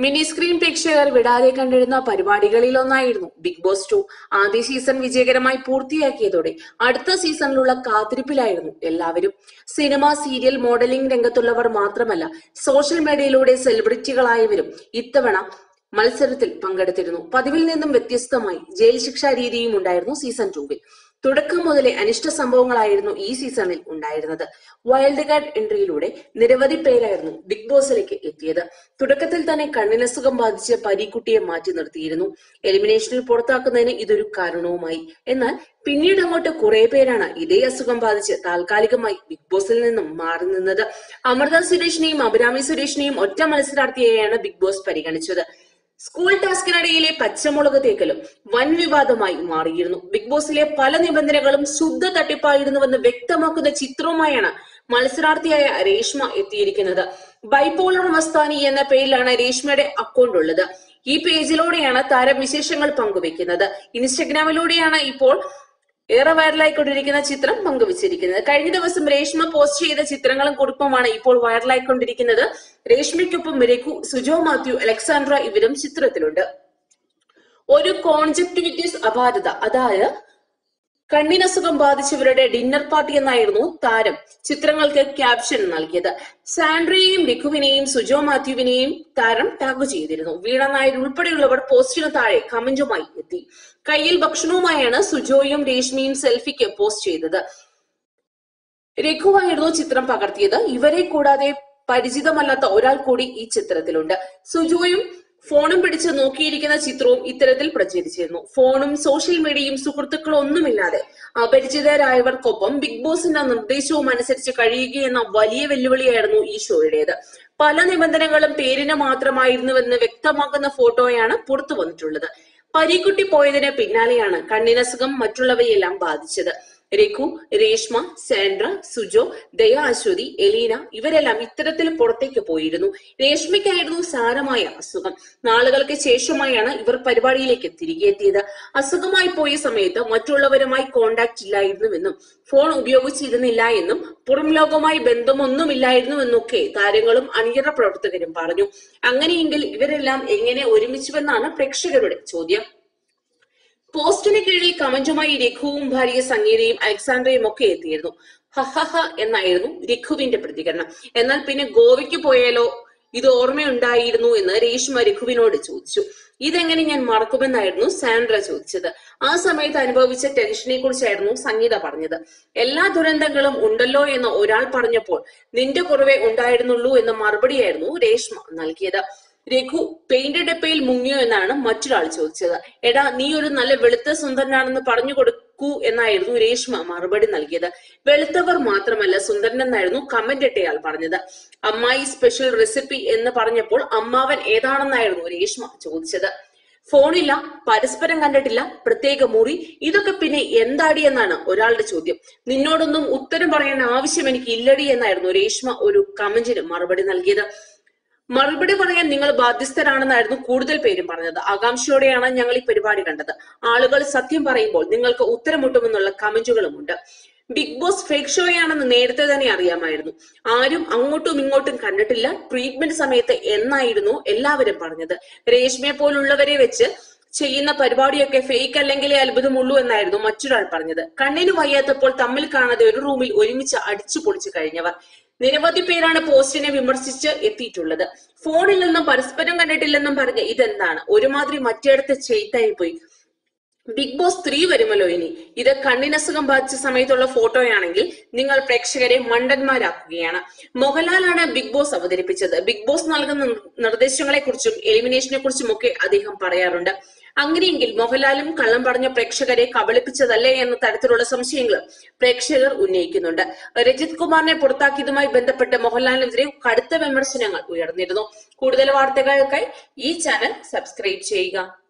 mini screen പ്രേക്ഷകർ വിടാതെ കണ്ടിരുന്ന പരിപാടികളിലൊന്നായിരുന്നു ബിഗ് ബോസ് ടു ആദ്യ സീസൺ വിജയകരമായി പൂർത്തിയാക്കിയതോടെ അടുത്ത സീസണിലുള്ള കാത്തിരിപ്പിലായിരുന്നു എല്ലാവരും സിനിമ സീരിയൽ മോഡലിംഗ് രംഗത്തുള്ളവർ മാത്രമല്ല സോഷ്യൽ മീഡിയയിലൂടെ സെലിബ്രിറ്റികളായവരും ഇത്തവണ മത്സരത്തിൽ പങ്കെടുത്തിരുന്നു പതിവിൽ നിന്നും വ്യത്യസ്തമായി ജയിൽ ശിക്ഷാ രീതിയും ഉണ്ടായിരുന്നു സീസൺ ടൂവിൽ തുടക്കം മുതലേ അനിഷ്ട സംഭവങ്ങളായിരുന്നു ഈ സീസണിൽ ഉണ്ടായിരുന്നത് വൈൽഡ് കാർഡ് എൻട്രിയിലൂടെ നിരവധി പേരായിരുന്നു ബിഗ് ബോസിലേക്ക് എത്തിയത് തുടക്കത്തിൽ തന്നെ കണ്ണിനസുഖം ബാധിച്ച് പരീക്കുട്ടിയെ മാറ്റി നിർത്തിയിരുന്നു എലിമിനേഷനിൽ പുറത്താക്കുന്നതിന് ഇതൊരു കാരണവുമായി എന്നാൽ പിന്നീട് അങ്ങോട്ട് കുറെ പേരാണ് ഇതേ അസുഖം ബാധിച്ച് താൽക്കാലികമായി ബിഗ് ബോസിൽ നിന്നും മാറി നിന്നത് അമൃത സുരേഷിനെയും അഭിരാമി സുരേഷിനെയും ഒറ്റ മത്സരാർത്ഥിയെയാണ് ബിഗ് ബോസ് പരിഗണിച്ചത് സ്കൂൾ ടാസ്കിനിടയിലെ പച്ചമുളക് തേക്കലും വൻ വിവാദമായി മാറിയിരുന്നു ബിഗ് ബോസിലെ പല നിബന്ധനകളും ശുദ്ധ തട്ടിപ്പായിരുന്നുവെന്ന് വ്യക്തമാക്കുന്ന ചിത്രവുമായാണ് മത്സരാർത്ഥിയായ രേഷ്മ എത്തിയിരിക്കുന്നത് ബൈപോളർ മസ്താനി എന്ന പേരിലാണ് രേഷ്മയുടെ അക്കൗണ്ട് ഉള്ളത് ഈ പേജിലൂടെയാണ് താരം വിശേഷങ്ങൾ പങ്കുവെക്കുന്നത് ഇൻസ്റ്റഗ്രാമിലൂടെയാണ് ഇപ്പോൾ ഏറെ വൈറലായിക്കൊണ്ടിരിക്കുന്ന ചിത്രം പങ്കുവച്ചിരിക്കുന്നത് കഴിഞ്ഞ ദിവസം രേഷ്മ പോസ്റ്റ് ചെയ്ത ചിത്രങ്ങളും കുറിപ്പുമാണ് ഇപ്പോൾ വൈറലായിക്കൊണ്ടിരിക്കുന്നത് രേഷ്മയ്ക്കൊപ്പം രഘു സുജോ മാത്യു അലക്സാണ്ട്ര ഇവരും ചിത്രത്തിലുണ്ട് ഒരു കോൺജക്ടിവിറ്റീസ് അപാരത അതായത് കണ്ണിനസുഖം ബാധിച്ചവരുടെ ഡിന്നർ പാർട്ടി എന്നായിരുന്നു താരം ചിത്രങ്ങൾക്ക് ക്യാപ്ഷൻ നൽകിയത് സാൻഡ്രയെയും രഘുവിനെയും സുജോ മാത്യുവിനെയും താരം ടാഗ് ചെയ്തിരുന്നു വീണ നായർ ഉൾപ്പെടെയുള്ളവർ പോസ്റ്റിന് താഴെ കമന്റുമായി എത്തി കയ്യിൽ ഭക്ഷണവുമായാണ് സുജോയും രേഷ്മയും സെൽഫിക്ക് പോസ്റ്റ് ചെയ്തത് രഘുവായിരുന്നു ചിത്രം പകർത്തിയത് ഇവരെ കൂടാതെ പരിചിതമല്ലാത്ത ഒരാൾ കൂടി ഈ ചിത്രത്തിലുണ്ട് സുജോയും ഫോണും പിടിച്ച് നോക്കിയിരിക്കുന്ന ചിത്രവും ഇത്തരത്തിൽ പ്രചരിച്ചിരുന്നു ഫോണും സോഷ്യൽ മീഡിയയും സുഹൃത്തുക്കളും ഒന്നുമില്ലാതെ അപരിചിതരായവർക്കൊപ്പം ബിഗ് ബോസിന്റെ നിർദ്ദേശവും അനുസരിച്ച് കഴിയുകയെന്ന വലിയ വെല്ലുവിളിയായിരുന്നു ഈ ഷോയുടേത് പല നിബന്ധനകളും പേരിന് മാത്രമായിരുന്നുവെന്ന് വ്യക്തമാക്കുന്ന ഫോട്ടോയാണ് പുറത്തു വന്നിട്ടുള്ളത് പരീക്കുട്ടി പോയതിന് പിന്നാലെയാണ് കണ്ണിനസുഖം മറ്റുള്ളവയെല്ലാം ബാധിച്ചത് രഘു രേഷ്മ സാൻഡ്ര സുജോ ദയ അശ്വതി എലീന ഇവരെല്ലാം ഇത്തരത്തിൽ പുറത്തേക്ക് പോയിരുന്നു രേഷ്മയ്ക്കായിരുന്നു സാരമായ അസുഖം നാളുകൾക്ക് ശേഷമായാണ് ഇവർ പരിപാടിയിലേക്ക് തിരികെ എത്തിയത് അസുഖമായി പോയ സമയത്ത് മറ്റുള്ളവരുമായി കോണ്ടാക്ട് ഇല്ലായിരുന്നുവെന്നും ഫോൺ ഉപയോഗിച്ചിരുന്നില്ല എന്നും പുറം ലോകവുമായി ബന്ധമൊന്നുമില്ലായിരുന്നു എന്നൊക്കെ താരങ്ങളും അണിയറ പ്രവർത്തകരും പറഞ്ഞു അങ്ങനെയെങ്കിൽ ഇവരെല്ലാം എങ്ങനെ ഒരുമിച്ചുവെന്നാണ് പ്രേക്ഷകരുടെ ചോദ്യം പോസ്റ്റിന് കീഴിൽ കമന്റുമായി രഘുവും ഭാര്യ സംഗീതയും അലക്സാണ്ട്രയും ഒക്കെ എത്തിയിരുന്നു ഹഹഹ എന്നായിരുന്നു രഘുവിന്റെ പ്രതികരണം എന്നാൽ പിന്നെ ഗോവയ്ക്ക് പോയാലോ ഇത് ഓർമ്മയുണ്ടായിരുന്നു എന്ന് രേഷ്മ രഘുവിനോട് ചോദിച്ചു ഇതെങ്ങനെ ഞാൻ മറക്കുമെന്നായിരുന്നു സാൻഡ്ര ചോദിച്ചത് ആ സമയത്ത് അനുഭവിച്ച ടെൻഷനെ കുറിച്ചായിരുന്നു സംഗീത പറഞ്ഞത് എല്ലാ ദുരന്തങ്ങളും ഉണ്ടല്ലോ എന്ന് ഒരാൾ പറഞ്ഞപ്പോൾ നിന്റെ കുറവേ ഉണ്ടായിരുന്നുള്ളൂ എന്ന മറുപടിയായിരുന്നു രേഷ്മ നൽകിയത് രഘു പെയിന്റ് ഡപ്പയിൽ മുങ്ങിയോ എന്നാണ് മറ്റൊരാൾ ചോദിച്ചത് എടാ നീ ഒരു നല്ല വെളുത്ത സുന്ദരനാണെന്ന് പറഞ്ഞു കൊടുക്കൂ എന്നായിരുന്നു രേഷ്മ മറുപടി നൽകിയത് വെളുത്തവർ മാത്രമല്ല സുന്ദരൻ എന്നായിരുന്നു കമന്റ് ഇട്ടയാൾ പറഞ്ഞത് അമ്മായി സ്പെഷ്യൽ റെസിപ്പി എന്ന് പറഞ്ഞപ്പോൾ അമ്മാവൻ ഏതാണെന്നായിരുന്നു രേഷ്മ ചോദിച്ചത് ഫോണില്ല പരസ്പരം കണ്ടിട്ടില്ല പ്രത്യേക മുറി ഇതൊക്കെ പിന്നെ എന്താടി എന്നാണ് ഒരാളുടെ ചോദ്യം നിന്നോടൊന്നും ഉത്തരം പറയേണ്ട ആവശ്യം എനിക്ക് ഇല്ലടി എന്നായിരുന്നു രേഷ്മ ഒരു കമന്റിന് മറുപടി നൽകിയത് മറുപടി പറയാൻ നിങ്ങൾ ബാധ്യസ്ഥരാണെന്നായിരുന്നു കൂടുതൽ പേരും പറഞ്ഞത് ആകാംക്ഷയോടെയാണ് ഞങ്ങൾ ഈ പരിപാടി കണ്ടത് ആളുകൾ സത്യം പറയുമ്പോൾ നിങ്ങൾക്ക് ഉത്തരമുട്ടുമെന്നുള്ള കമന്റുകളുമുണ്ട് ബിഗ് ബോസ് ഫേക്ക് ഷോയാണെന്ന് നേരത്തെ തന്നെ അറിയാമായിരുന്നു ആരും അങ്ങോട്ടും ഇങ്ങോട്ടും കണ്ടിട്ടില്ല ട്രീറ്റ്മെന്റ് സമയത്ത് എന്നായിരുന്നു എല്ലാവരും പറഞ്ഞത് രേഷ്മയെ പോലുള്ളവരെ വെച്ച് ചെയ്യുന്ന പരിപാടിയൊക്കെ ഫേക്ക് അല്ലെങ്കിലേ അത്ഭുതമുള്ളൂ എന്നായിരുന്നു മറ്റൊരാൾ പറഞ്ഞത് കണ്ണിന് വയ്യാത്തപ്പോൾ തമ്മിൽ കാണാതെ ഒരു റൂമിൽ ഒരുമിച്ച് അടിച്ചു പൊളിച്ചു കഴിഞ്ഞവർ നിരവധി പേരാണ് പോസ്റ്റിനെ വിമർശിച്ച് എത്തിയിട്ടുള്ളത് ഫോണിൽ നിന്നും പരസ്പരം കണ്ടിട്ടില്ലെന്നും പറഞ്ഞ് ഇതെന്താണ് ഒരുമാതിരി മറ്റേടത്ത് ചെയ്ത്തായി പോയി ബിഗ് ബോസ് ത്രീ വരുമല്ലോ ഇനി ഇത് കണ്ണിനസുഖം ബാധിച്ച സമയത്തുള്ള ഫോട്ടോയാണെങ്കിൽ നിങ്ങൾ പ്രേക്ഷകരെ മണ്ടന്മാരാക്കുകയാണ് മോഹൻലാലാണ് ബിഗ് ബോസ് അവതരിപ്പിച്ചത് ബിഗ് ബോസ് നൽകുന്ന നിർദ്ദേശങ്ങളെ കുറിച്ചും എലിമിനേഷനെ കുറിച്ചും ഒക്കെ അദ്ദേഹം പറയാറുണ്ട് അങ്ങനെയെങ്കിൽ മോഹൻലാലും കള്ളം പറഞ്ഞ പ്രേക്ഷകരെ കബളിപ്പിച്ചതല്ലേ എന്ന തരത്തിലുള്ള സംശയങ്ങൾ പ്രേക്ഷകർ ഉന്നയിക്കുന്നുണ്ട് രജിത് കുമാറിനെ പുറത്താക്കിയതുമായി ബന്ധപ്പെട്ട് മോഹൻലാലിനെതിരെ കടുത്ത വിമർശനങ്ങൾ ഉയർന്നിരുന്നു കൂടുതൽ വാർത്തകൾക്കായി ഈ ചാനൽ സബ്സ്ക്രൈബ് ചെയ്യുക